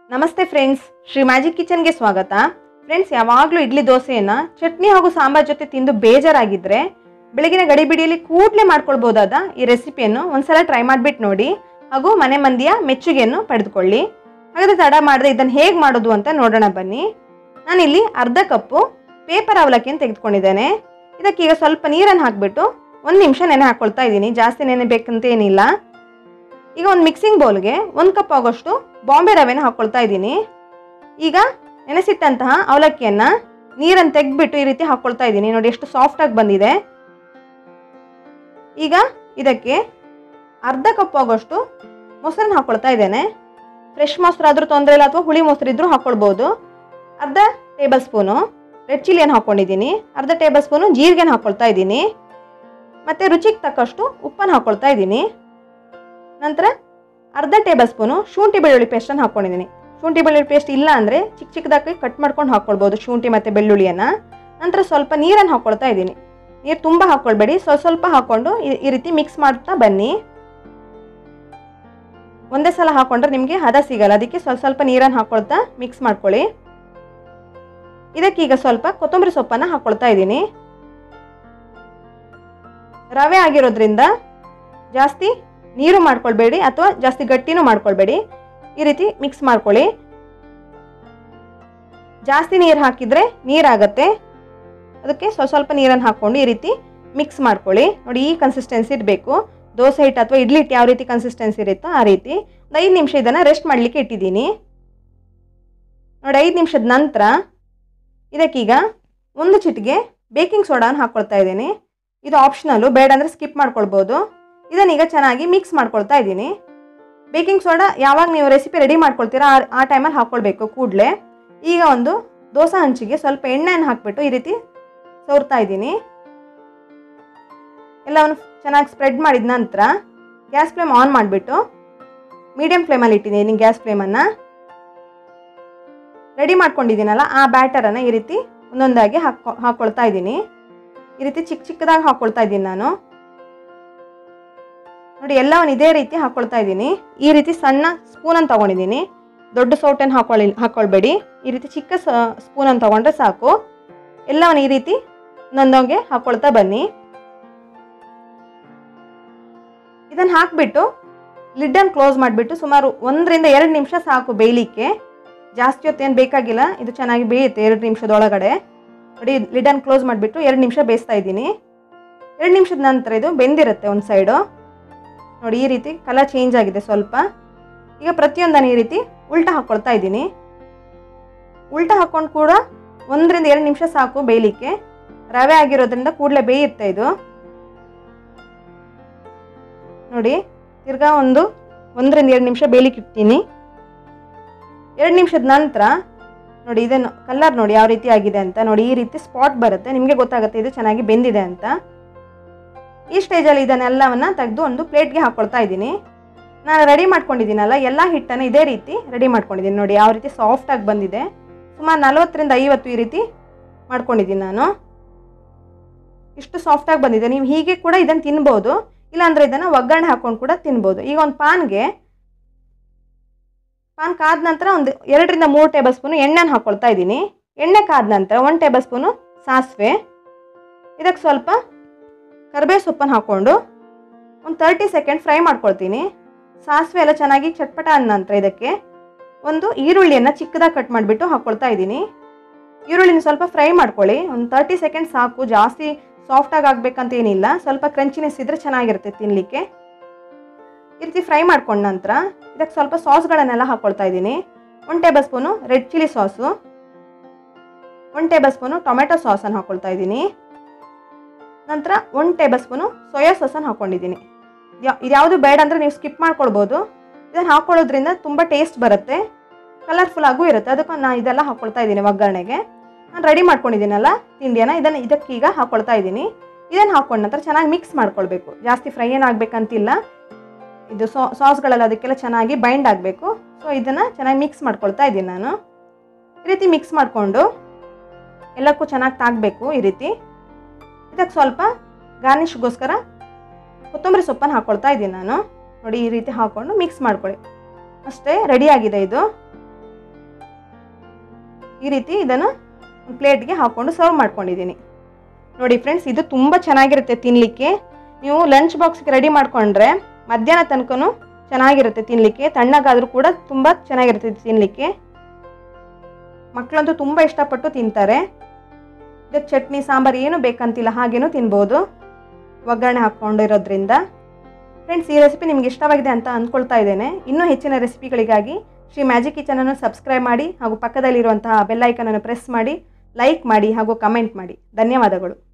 ನಮಸ್ತೆ friends Shri magic ಕಿಚನ್ಗೆ ಸ್ವಾಗತ friends ಯಾವಾಗಲೂ ಇಡ್ಲಿ ದೋಸೆಯನ್ನ ಚಟ್ನಿ ಹಾಗೂ ಸಾಂಬಾರ್ ಜೊತೆ ತಿಂದು ಬೇಜಾರಾಗಿದ್ರೆ ಬೆಳಗಿನ ಗಡಿಬಿಡಿಯಲ್ಲಿ ಕೂಡಲೇ ಮಾಡ್ಕೊಳ್ಬೋದಾದ ಈ ರೆಸಿಪಿಯನ್ನು ಒಂದ್ಸಲ ಟ್ರೈ ಮಾಡಿಬಿಟ್ಟು ನೋಡಿ ಹಾಗೂ ಮನೆ ಮಂದಿಯ ಮೆಚ್ಚುಗೆಯನ್ನು ಪಡೆದುಕೊಳ್ಳಿ ಹಾಗಾದ್ರೆ ತಡ ಮಾಡದೆ ಇದನ್ನು ಹೇಗೆ ಮಾಡೋದು ಅಂತ ನೋಡೋಣ ಬನ್ನಿ ನಾನಿಲ್ಲಿ ಅರ್ಧ ಕಪ್ಪು ಪೇಪರ್ ಅವಲಕ್ಕಿಯನ್ನು ತೆಗೆದುಕೊಂಡಿದ್ದೇನೆ ಇದಕ್ಕೀಗ ಸ್ವಲ್ಪ ನೀರನ್ನು ಹಾಕಿಬಿಟ್ಟು ಒಂದು ನಿಮಿಷ ನೆನೆ ಹಾಕ್ಕೊಳ್ತಾ ಇದ್ದೀನಿ ಜಾಸ್ತಿ ನೆನೆ ಬೇಕಂತ ಏನಿಲ್ಲ ಈಗ ಒಂದು ಮಿಕ್ಸಿಂಗ್ ಬೌಲ್ಗೆ ಒಂದು ಕಪ್ ಆಗೋಷ್ಟು ಬಾಂಬೆ ರವೆನ ಹಾಕ್ಕೊಳ್ತಾ ಇದ್ದೀನಿ ಈಗ ನೆನೆಸಿಟ್ಟಂತಹ ಅವಲಕ್ಕಿಯನ್ನು ನೀರನ್ನು ತೆಗೆದ್ಬಿಟ್ಟು ಈ ರೀತಿ ಹಾಕ್ಕೊಳ್ತಾ ಇದ್ದೀನಿ ನೋಡಿ ಎಷ್ಟು ಸಾಫ್ಟಾಗಿ ಬಂದಿದೆ ಈಗ ಇದಕ್ಕೆ ಅರ್ಧ ಕಪ್ ಆಗೋಷ್ಟು ಮೊಸರನ್ನ ಹಾಕ್ಕೊಳ್ತಾ ಇದ್ದೇನೆ ಫ್ರೆಶ್ ಮೊಸರಾದ್ರೂ ತೊಂದರೆ ಇಲ್ಲ ಅಥವಾ ಹುಳಿ ಮೊಸರಿದ್ರೂ ಹಾಕ್ಕೊಳ್ಬೋದು ಅರ್ಧ ಟೇಬಲ್ ಸ್ಪೂನು ರೆಡ್ ಚಿಲ್ಲಿಯನ್ನು ಹಾಕ್ಕೊಂಡಿದ್ದೀನಿ ಅರ್ಧ ಟೇಬಲ್ ಸ್ಪೂನು ಜೀರಿಗೆನ ಹಾಕ್ಕೊಳ್ತಾ ಇದ್ದೀನಿ ಮತ್ತು ರುಚಿಗೆ ತಕ್ಕಷ್ಟು ಉಪ್ಪನ್ನು ಹಾಕ್ಕೊಳ್ತಾ ಇದ್ದೀನಿ ನಂತರ ಅರ್ಧ ಟೇಬಲ್ ಸ್ಪೂನು ಶುಂಠಿ ಬೆಳ್ಳುಳ್ಳಿ ಪೇಸ್ಟನ್ನು ಹಾಕ್ಕೊಂಡಿದ್ದೀನಿ ಶುಂಠಿ ಬೆಳ್ಳುಳ್ಳಿ ಪೇಸ್ಟ್ ಇಲ್ಲ ಅಂದರೆ ಚಿಕ್ಕ ಚಿಕ್ಕದಾಗಿ ಕಟ್ ಮಾಡ್ಕೊಂಡು ಹಾಕ್ಕೊಳ್ಬೋದು ಶುಂಠಿ ಮತ್ತು ಬೆಳ್ಳುಳ್ಳಿಯನ್ನು ನಂತರ ಸ್ವಲ್ಪ ನೀರನ್ನು ಹಾಕ್ಕೊಳ್ತಾ ಇದ್ದೀನಿ ನೀರು ತುಂಬ ಹಾಕ್ಕೊಳ್ಬೇಡಿ ಸ್ವಲ್ಪ ಸ್ವಲ್ಪ ಹಾಕ್ಕೊಂಡು ಈ- ಈ ರೀತಿ ಮಿಕ್ಸ್ ಮಾಡ್ತಾ ಬನ್ನಿ ಒಂದೇ ಸಲ ಹಾಕ್ಕೊಂಡ್ರೆ ನಿಮಗೆ ಹದ ಸಿಗಲ್ಲ ಅದಕ್ಕೆ ಸ್ವಲ್ಪ ಸ್ವಲ್ಪ ನೀರನ್ನು ಹಾಕ್ಕೊಳ್ತಾ ಮಿಕ್ಸ್ ಮಾಡ್ಕೊಳ್ಳಿ ಇದಕ್ಕೀಗ ಸ್ವಲ್ಪ ಕೊತ್ತಂಬರಿ ಸೊಪ್ಪನ್ನು ಹಾಕ್ಕೊಳ್ತಾ ಇದ್ದೀನಿ ರವೆ ಆಗಿರೋದ್ರಿಂದ ಜಾಸ್ತಿ ನೀರು ಮಾಡ್ಕೊಳ್ಬೇಡಿ ಅಥವಾ ಜಾಸ್ತಿ ಗಟ್ಟಿನೂ ಮಾಡ್ಕೊಳ್ಬೇಡಿ ಈ ರೀತಿ ಮಿಕ್ಸ್ ಮಾಡ್ಕೊಳ್ಳಿ ಜಾಸ್ತಿ ನೀರು ಹಾಕಿದರೆ ನೀರಾಗತ್ತೆ ಅದಕ್ಕೆ ಸ್ವಲ್ಪ ಸ್ವಲ್ಪ ನೀರನ್ನು ಹಾಕ್ಕೊಂಡು ಈ ರೀತಿ ಮಿಕ್ಸ್ ಮಾಡ್ಕೊಳ್ಳಿ ನೋಡಿ ಈ ಕನ್ಸಿಸ್ಟೆನ್ಸಿ ಇರಬೇಕು ದೋಸೆ ಹಿಟ್ಟು ಅಥವಾ ಇಡ್ಲಿ ಹಿಟ್ಟು ಯಾವ ರೀತಿ ಕನ್ಸಿಸ್ಟೆನ್ಸಿ ಇರುತ್ತೋ ಆ ರೀತಿ ಒಂದು ಐದು ನಿಮಿಷ ಇದನ್ನು ರೆಸ್ಟ್ ಮಾಡಲಿಕ್ಕೆ ಇಟ್ಟಿದ್ದೀನಿ ನೋಡಿ ಐದು ನಿಮಿಷದ ನಂತರ ಇದಕ್ಕೀಗ ಒಂದು ಚಿಟಿಗೆ ಬೇಕಿಂಗ್ ಸೋಡಾನ ಹಾಕ್ಕೊಳ್ತಾ ಇದ್ದೀನಿ ಇದು ಆಪ್ಷನಲ್ಲು ಬೇಡ ಅಂದರೆ ಸ್ಕಿಪ್ ಮಾಡ್ಕೊಳ್ಬೋದು ಇದನ್ನೀಗ ಚೆನ್ನಾಗಿ ಮಿಕ್ಸ್ ಮಾಡ್ಕೊಳ್ತಾ ಇದ್ದೀನಿ ಬೇಕಿಂಗ್ ಸೋಡಾ ಯಾವಾಗ ನೀವು ರೆಸಿಪಿ ರೆಡಿ ಮಾಡ್ಕೊಳ್ತೀರಾ ಆ ಆ ಟೈಮಲ್ಲಿ ಹಾಕ್ಕೊಳ್ಬೇಕು ಕೂಡಲೇ ಈಗ ಒಂದು ದೋಸೆ ಹಂಚಿಗೆ ಸ್ವಲ್ಪ ಎಣ್ಣೆಯನ್ನು ಹಾಕ್ಬಿಟ್ಟು ಈ ರೀತಿ ಸೋರ್ತಾ ಇದ್ದೀನಿ ಎಲ್ಲವನ್ನು ಚೆನ್ನಾಗಿ ಸ್ಪ್ರೆಡ್ ಮಾಡಿದ ನಂತರ ಗ್ಯಾಸ್ ಫ್ಲೇಮ್ ಆನ್ ಮಾಡಿಬಿಟ್ಟು ಮೀಡಿಯಮ್ ಫ್ಲೇಮಲ್ಲಿ ಇಟ್ಟಿದ್ದೀನಿ ಗ್ಯಾಸ್ ಫ್ಲೇಮನ್ನು ರೆಡಿ ಮಾಡ್ಕೊಂಡಿದ್ದೀನಲ್ಲ ಆ ಬ್ಯಾಟರನ್ನು ಈ ರೀತಿ ಒಂದೊಂದಾಗಿ ಹಾಕೊ ಹಾಕ್ಕೊಳ್ತಾ ಇದ್ದೀನಿ ಈ ರೀತಿ ಚಿಕ್ಕ ಚಿಕ್ಕದಾಗಿ ಹಾಕ್ಕೊಳ್ತಾ ಇದ್ದೀನಿ ನಾನು ನೋಡಿ ಎಲ್ಲವನ್ನು ಇದೇ ರೀತಿ ಹಾಕ್ಕೊಳ್ತಾ ಇದ್ದೀನಿ ಈ ರೀತಿ ಸಣ್ಣ ಸ್ಪೂನನ್ನು ತೊಗೊಂಡಿದ್ದೀನಿ ದೊಡ್ಡ ಸೌಟನ್ನು ಹಾಕೊಳ್ಳಿ ಹಾಕ್ಕೊಳ್ಬೇಡಿ ಈ ರೀತಿ ಚಿಕ್ಕ ಸ್ಪೂನನ್ನು ತೊಗೊಂಡ್ರೆ ಸಾಕು ಎಲ್ಲವನ್ನು ಈ ರೀತಿ ಒಂದೊಂದೊಂಗೆ ಹಾಕ್ಕೊಳ್ತಾ ಬನ್ನಿ ಇದನ್ನು ಹಾಕಿಬಿಟ್ಟು ಲಿಡ್ಡನ್ನು ಕ್ಲೋಸ್ ಮಾಡಿಬಿಟ್ಟು ಸುಮಾರು ಒಂದರಿಂದ ಎರಡು ನಿಮಿಷ ಸಾಕು ಬೇಯಲಿಕ್ಕೆ ಜಾಸ್ತಿ ಹೊತ್ತೇನು ಬೇಕಾಗಿಲ್ಲ ಇದು ಚೆನ್ನಾಗಿ ಬೇಯುತ್ತೆ ಎರಡು ನಿಮಿಷದೊಳಗಡೆ ನೋಡಿ ಲಿಡನ್ನು ಕ್ಲೋಸ್ ಮಾಡಿಬಿಟ್ಟು ಎರಡು ನಿಮಿಷ ಬೇಯಿಸ್ತಾ ಇದ್ದೀನಿ ಎರಡು ನಿಮಿಷದ ನಂತರ ಇದು ಬೆಂದಿರುತ್ತೆ ಒಂದು ಸೈಡು ನೋಡಿ ಈ ರೀತಿ ಕಲರ್ ಚೇಂಜ್ ಆಗಿದೆ ಸ್ವಲ್ಪ ಈಗ ಪ್ರತಿಯೊಂದನ್ನು ಈ ರೀತಿ ಉಲ್ಟಾ ಹಾಕ್ಕೊಳ್ತಾ ಇದ್ದೀನಿ ಉಲ್ಟಾ ಹಾಕ್ಕೊಂಡು ಕೂಡ ಒಂದರಿಂದ ಎರಡು ನಿಮಿಷ ಸಾಕು ಬೇಯಲಿಕ್ಕೆ ರವೆ ಆಗಿರೋದ್ರಿಂದ ಕೂಡಲೇ ಬೇಯುತ್ತೆ ಇದು ನೋಡಿ ತಿರ್ಗಾ ಒಂದು ಒಂದರಿಂದ ಎರಡು ನಿಮಿಷ ಬೇಯಲಿಕ್ಕೆ ಇಡ್ತೀನಿ ಎರಡು ನಿಮಿಷದ ನಂತರ ನೋಡಿ ಇದನ್ನು ಕಲರ್ ನೋಡಿ ಯಾವ ರೀತಿ ಆಗಿದೆ ಅಂತ ನೋಡಿ ಈ ರೀತಿ ಸ್ಪಾಟ್ ಬರುತ್ತೆ ನಿಮಗೆ ಗೊತ್ತಾಗುತ್ತೆ ಇದು ಚೆನ್ನಾಗಿ ಬೆಂದಿದೆ ಅಂತ ಈ ಸ್ಟೇಜಲ್ಲಿ ಇದನ್ನೆಲ್ಲವನ್ನ ತೆಗೆದು ಒಂದು ಪ್ಲೇಟ್ಗೆ ಹಾಕ್ಕೊಳ್ತಾ ಇದ್ದೀನಿ ನಾನು ರೆಡಿ ಮಾಡ್ಕೊಂಡಿದ್ದೀನಲ್ಲ ಎಲ್ಲ ಹಿಟ್ಟನ್ನು ಇದೇ ರೀತಿ ರೆಡಿ ಮಾಡ್ಕೊಂಡಿದ್ದೀನಿ ನೋಡಿ ಯಾವ ರೀತಿ ಸಾಫ್ಟಾಗಿ ಬಂದಿದೆ ಸುಮಾರು ನಲವತ್ತರಿಂದ ಐವತ್ತು ಈ ರೀತಿ ಮಾಡ್ಕೊಂಡಿದ್ದೀನಿ ನಾನು ಇಷ್ಟು ಸಾಫ್ಟಾಗಿ ಬಂದಿದೆ ನೀವು ಹೀಗೆ ಕೂಡ ಇದನ್ನು ತಿನ್ಬೋದು ಇಲ್ಲಾಂದರೆ ಇದನ್ನು ಒಗ್ಗರಣೆ ಹಾಕ್ಕೊಂಡು ಕೂಡ ತಿನ್ಬೋದು ಈಗ ಒಂದು ಪಾನ್ಗೆ ಪಾನ್ ಕಾದ ನಂತರ ಒಂದು ಎರಡರಿಂದ ಮೂರು ಟೇಬಲ್ ಸ್ಪೂನು ಎಣ್ಣೆನ ಹಾಕ್ಕೊಳ್ತಾ ಇದ್ದೀನಿ ಎಣ್ಣೆ ಕಾದ ನಂತರ ಒಂದು ಟೇಬಲ್ ಸ್ಪೂನು ಸಾಸಿವೆ ಇದಕ್ಕೆ ಸ್ವಲ್ಪ ಕರಿಬೇವು ಸೊಪ್ಪನ್ನು ಹಾಕ್ಕೊಂಡು ಒಂದು ತರ್ಟಿ ಸೆಕೆಂಡ್ ಫ್ರೈ ಮಾಡ್ಕೊಳ್ತೀನಿ ಸಾಸಿವೆ ಎಲ್ಲ ಚೆನ್ನಾಗಿ ಚಟ್ಪಟ ಆದ ನಂತರ ಇದಕ್ಕೆ ಒಂದು ಈರುಳ್ಳಿಯನ್ನು ಚಿಕ್ಕದಾಗಿ ಕಟ್ ಮಾಡಿಬಿಟ್ಟು ಹಾಕ್ಕೊಳ್ತಾ ಇದ್ದೀನಿ ಈರುಳ್ಳಿನ ಸ್ವಲ್ಪ ಫ್ರೈ ಮಾಡ್ಕೊಳ್ಳಿ ಒಂದು ತರ್ಟಿ ಸೆಕೆಂಡ್ ಸಾಕು ಜಾಸ್ತಿ ಸಾಫ್ಟಾಗಿ ಆಗಬೇಕಂತ ಏನಿಲ್ಲ ಸ್ವಲ್ಪ ಕ್ರಂಚಿನೆಸ್ ಇದ್ದರೆ ಚೆನ್ನಾಗಿರುತ್ತೆ ತಿನ್ನಲಿಕ್ಕೆ ಈ ರೀತಿ ಫ್ರೈ ಮಾಡ್ಕೊಂಡ ನಂತರ ಇದಕ್ಕೆ ಸ್ವಲ್ಪ ಸಾಸ್ಗಳನ್ನೆಲ್ಲ ಹಾಕ್ಕೊಳ್ತಾ ಇದ್ದೀನಿ ಒಂದು tablespoon red chilli sauce ಒಂದು ಟೇಬಲ್ ಸ್ಪೂನು ಟೊಮೆಟೊ ಸಾಸನ್ನು ಹಾಕ್ಕೊಳ್ತಾ ಇದ್ದೀನಿ ನಂತರ ಒಂದು ಟೇಬಲ್ ಸ್ಪೂನು ಸೋಯಾ ಸಾಸನ್ನು ಹಾಕ್ಕೊಂಡಿದ್ದೀನಿ ಇದು ಯಾವುದು ಬೇಡ ಅಂದರೆ ನೀವು ಸ್ಕಿಪ್ ಮಾಡ್ಕೊಳ್ಬೋದು ಇದನ್ನು ಹಾಕ್ಕೊಳ್ಳೋದ್ರಿಂದ ತುಂಬ ಟೇಸ್ಟ್ ಬರುತ್ತೆ ಕಲರ್ಫುಲ್ ಆಗೂ ಇರುತ್ತೆ ಅದಕ್ಕೆ ನಾನು ಇದೆಲ್ಲ ಹಾಕ್ಕೊಳ್ತಾ ಇದ್ದೀನಿ ಒಗ್ಗರಣೆಗೆ ನಾನು ರೆಡಿ ಮಾಡ್ಕೊಂಡಿದ್ದೀನಲ್ಲ ತಿಂಡಿಯನ್ನು ಇದನ್ನು ಇದಕ್ಕೀಗ ಹಾಕ್ಕೊಳ್ತಾ ಇದ್ದೀನಿ ಇದನ್ನು ಹಾಕ್ಕೊಂಡ ನಂತರ ಚೆನ್ನಾಗಿ ಮಿಕ್ಸ್ ಮಾಡ್ಕೊಳ್ಬೇಕು ಜಾಸ್ತಿ ಫ್ರೈ ಏನಾಗಬೇಕಂತಿಲ್ಲ ಇದು ಸಾ ಸಾಸ್ಗಳೆಲ್ಲ ಅದಕ್ಕೆಲ್ಲ ಚೆನ್ನಾಗಿ ಬೈಂಡ್ ಆಗಬೇಕು ಸೊ ಇದನ್ನು ಚೆನ್ನಾಗಿ ಮಿಕ್ಸ್ ಮಾಡ್ಕೊಳ್ತಾ ಇದ್ದೀನಿ ನಾನು ಈ ರೀತಿ ಮಿಕ್ಸ್ ಮಾಡಿಕೊಂಡು ಎಲ್ಲಕ್ಕೂ ಚೆನ್ನಾಗಿ ತಾಗಬೇಕು ಈ ರೀತಿ ಇದಕ್ಕೆ ಸ್ವಲ್ಪ ಗಾರ್ನಿಷ್ಗೋಸ್ಕರ ಕೊತ್ತಂಬರಿ ಸೊಪ್ಪನ್ನು ಹಾಕ್ಕೊಳ್ತಾ ಇದ್ದೀನಿ ನಾನು ನೋಡಿ ಈ ರೀತಿ ಹಾಕ್ಕೊಂಡು ಮಿಕ್ಸ್ ಮಾಡ್ಕೊಳ್ಳಿ ಅಷ್ಟೇ ರೆಡಿಯಾಗಿದೆ ಇದು ಈ ರೀತಿ ಇದನ್ನು ಒಂದು ಪ್ಲೇಟ್ಗೆ ಹಾಕ್ಕೊಂಡು ಸರ್ವ್ ಮಾಡ್ಕೊಂಡಿದ್ದೀನಿ ನೋಡಿ ಫ್ರೆಂಡ್ಸ್ ಇದು ತುಂಬ ಚೆನ್ನಾಗಿರುತ್ತೆ ತಿನ್ನಲಿಕ್ಕೆ ನೀವು ಲಂಚ್ ಬಾಕ್ಸ್ಗೆ ರೆಡಿ ಮಾಡಿಕೊಂಡ್ರೆ ಮಧ್ಯಾಹ್ನ ತನಕನೂ ಚೆನ್ನಾಗಿರುತ್ತೆ ತಿನ್ನಲಿಕ್ಕೆ ತಣ್ಣಗಾದರೂ ಕೂಡ ತುಂಬ ಚೆನ್ನಾಗಿರುತ್ತೆ ತಿನ್ನಲಿಕ್ಕೆ ಮಕ್ಕಳಂತೂ ತುಂಬ ಇಷ್ಟಪಟ್ಟು ತಿಂತಾರೆ ಇದಕ್ಕೆ ಚಟ್ನಿ ಸಾಂಬಾರು ಏನು ಬೇಕಂತಿಲ್ಲ ಹಾಗೇನೂ ತಿನ್ಬೋದು ಒಗ್ಗರಣೆ ಹಾಕ್ಕೊಂಡಿರೋದ್ರಿಂದ ಫ್ರೆಂಡ್ಸ್ ಈ ರೆಸಿಪಿ ನಿಮ್ಗೆ ಇಷ್ಟವಾಗಿದೆ ಅಂತ ಅಂದ್ಕೊಳ್ತಾ ಇದ್ದೇನೆ ಇನ್ನೂ ಹೆಚ್ಚಿನ ರೆಸಿಪಿಗಳಿಗಾಗಿ ಶ್ರೀ ಮ್ಯಾಜಿಕ್ ಕಿಚನನ್ನು ಸಬ್ಸ್ಕ್ರೈಬ್ ಮಾಡಿ ಹಾಗೂ ಪಕ್ಕದಲ್ಲಿರುವಂತಹ ಬೆಲ್ಲೈಕನನ್ನು ಪ್ರೆಸ್ ಮಾಡಿ ಲೈಕ್ ಮಾಡಿ ಹಾಗೂ ಕಮೆಂಟ್ ಮಾಡಿ ಧನ್ಯವಾದಗಳು